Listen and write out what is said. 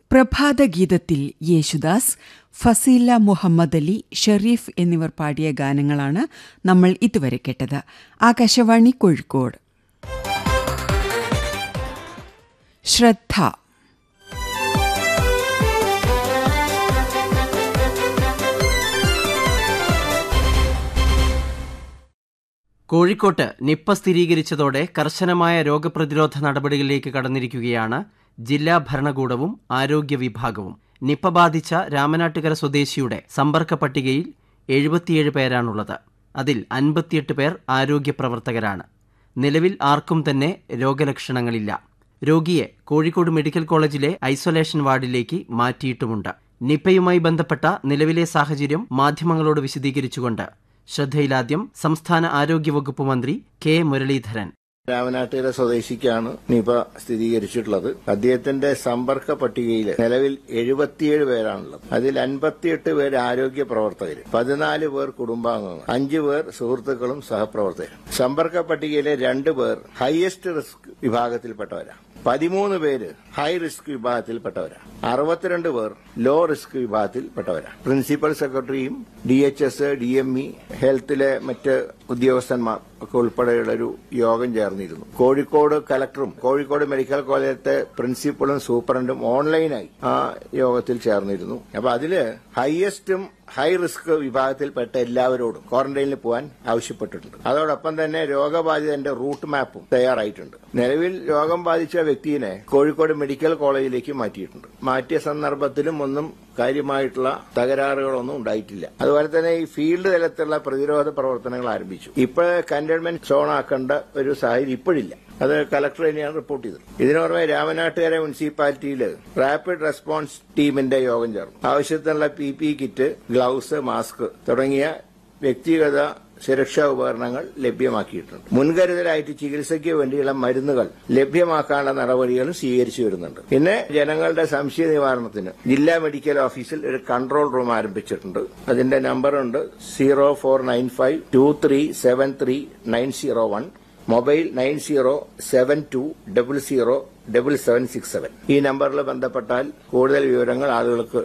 പ്രഭാതഗീതത്തിൽ യേശുദാസ് ഫസീല മുഹമ്മദ് അലി ഷെരീഫ് എന്നിവർ പാടിയ ഗാനങ്ങളാണ് നമ്മൾ ഇതുവരെ കേട്ടത് ആകാശവാണി കോഴിക്കോട് ശ്രദ്ധ കോഴിക്കോട്ട് നിപ്പ സ്ഥിരീകരിച്ചതോടെ കർശനമായ രോഗപ്രതിരോധ നടപടികളിലേക്ക് കടന്നിരിക്കുകയാണ് ജില്ലാ ഭരണകൂടവും ആരോഗ്യ വിഭാഗവും നിപ്പ ബാധിച്ച രാമനാട്ടുകര സ്വദേശിയുടെ സമ്പർക്ക പട്ടികയിൽ എഴുപത്തിയേഴ് പേരാണുള്ളത് അതിൽ അൻപത്തിയെട്ട് പേർ ആരോഗ്യ പ്രവർത്തകരാണ് നിലവിൽ ആർക്കും തന്നെ രോഗലക്ഷണങ്ങളില്ല രോഗിയെ കോഴിക്കോട് മെഡിക്കൽ കോളേജിലെ ഐസൊലേഷൻ വാർഡിലേക്ക് മാറ്റിയിട്ടുമുണ്ട് നിപ്പയുമായി ബന്ധപ്പെട്ട നിലവിലെ സാഹചര്യം മാധ്യമങ്ങളോട് വിശദീകരിച്ചുകൊണ്ട് ശ്രദ്ധയിലാദ്യം സംസ്ഥാന ആരോഗ്യവകുപ്പ് മന്ത്രി കെ മുരളീധരൻ രാമനാട്ടുകര സ്വദേശിക്കാണ് നിപ സ്ഥിരീകരിച്ചിട്ടുള്ളത് അദ്ദേഹത്തിന്റെ സമ്പർക്ക പട്ടികയിൽ നിലവിൽ എഴുപത്തിയേഴ് പേരാണുള്ളത് അതിൽ അൻപത്തിയെട്ട് പേര് ആരോഗ്യ പ്രവർത്തകർ പതിനാല് പേർ കുടുംബാംഗങ്ങൾ അഞ്ചു പേർ സുഹൃത്തുക്കളും സഹപ്രവർത്തകരും സമ്പർക്ക പട്ടികയിലെ രണ്ടു പേർ ഹയസ്റ്റ് റിസ്ക് വിഭാഗത്തിൽപ്പെട്ടവരാണ് പതിമൂന്ന് പേര് ഹൈ റിസ്ക് വിഭാഗത്തിൽപ്പെട്ടവരാണ് അറുപത്തിരണ്ട് പേർ ലോ റിസ്ക് വിഭാഗത്തിൽപ്പെട്ടവരാണ് പ്രിൻസിപ്പൽ സെക്രട്ടറിയും D H S D M E ഹെൽത്തിലെ മറ്റ് ഉദ്യോഗസ്ഥന്മാർ ഒക്കെ ഉൾപ്പെടെയുള്ള ഒരു യോഗം ചേർന്നിരുന്നു കോഴിക്കോട് കലക്ടറും കോഴിക്കോട് മെഡിക്കൽ കോളേജിലത്തെ പ്രിൻസിപ്പളും സൂപ്രണ്ടും ഓൺലൈനായി ആ യോഗത്തിൽ ചേർന്നിരുന്നു അപ്പൊ അതില് ഹയസ്റ്റും ഹൈ റിസ്ക് വിഭാഗത്തിൽപ്പെട്ട എല്ലാവരോടും ക്വാറന്റൈനിൽ പോകാൻ ആവശ്യപ്പെട്ടിട്ടുണ്ട് അതോടൊപ്പം തന്നെ രോഗബാധിതന്റെ റൂട്ട് മാപ്പും തയ്യാറായിട്ടുണ്ട് നിലവിൽ രോഗം ബാധിച്ച വ്യക്തിയെ കോഴിക്കോട് മെഡിക്കൽ കോളേജിലേക്ക് മാറ്റിയിട്ടുണ്ട് മാറ്റിയ സന്ദർഭത്തിലും ഒന്നും കാര്യമായിട്ടുള്ള തകരാറുകളൊന്നും ഉണ്ടായിട്ടില്ല അതുപോലെ തന്നെ ഈ ഫീൽഡ് തലത്തിലുള്ള പ്രതിരോധ പ്രവർത്തനങ്ങൾ ആരംഭിച്ചു ഇപ്പോഴേ കണ്ടെയ്ൻമെന്റ് സോൺ ആക്കേണ്ട ഒരു സാഹചര്യം ഇപ്പോഴില്ല അത് കളക്ടർ തന്നെയാണ് റിപ്പോർട്ട് ചെയ്തത് ഇതിനു പുറമെ രാമനാട്ടുകര മുനിസിപ്പാലിറ്റിയിൽ റാപ്പിഡ് റെസ്പോൺസ് ടീമിന്റെ യോഗം ചേർന്നു ആവശ്യത്തിനുള്ള P P kit gloves mask തുടങ്ങിയ വ്യക്തിഗത സുരക്ഷാ ഉപകരണങ്ങൾ ലഭ്യമാക്കിയിട്ടുണ്ട് മുൻകരുതലായിട്ട് ചികിത്സയ്ക്ക് വേണ്ടിയുള്ള മരുന്നുകൾ ലഭ്യമാക്കാനുള്ള നടപടികളും സ്വീകരിച്ചു വരുന്നുണ്ട് പിന്നെ ജനങ്ങളുടെ സംശയ നിവാരണത്തിന് ജില്ലാ മെഡിക്കൽ ഓഫീസിൽ ഒരു കൺട്രോൾ റൂം ആരംഭിച്ചിട്ടുണ്ട് അതിന്റെ നമ്പറുണ്ട് zero four nine five two three seven three nine zero one mobile nine zero seven two double zero double seven six seven ഈ നമ്പറിൽ ബന്ധപ്പെട്ടാൽ കൂടുതൽ വിവരങ്ങൾ ആളുകൾക്ക്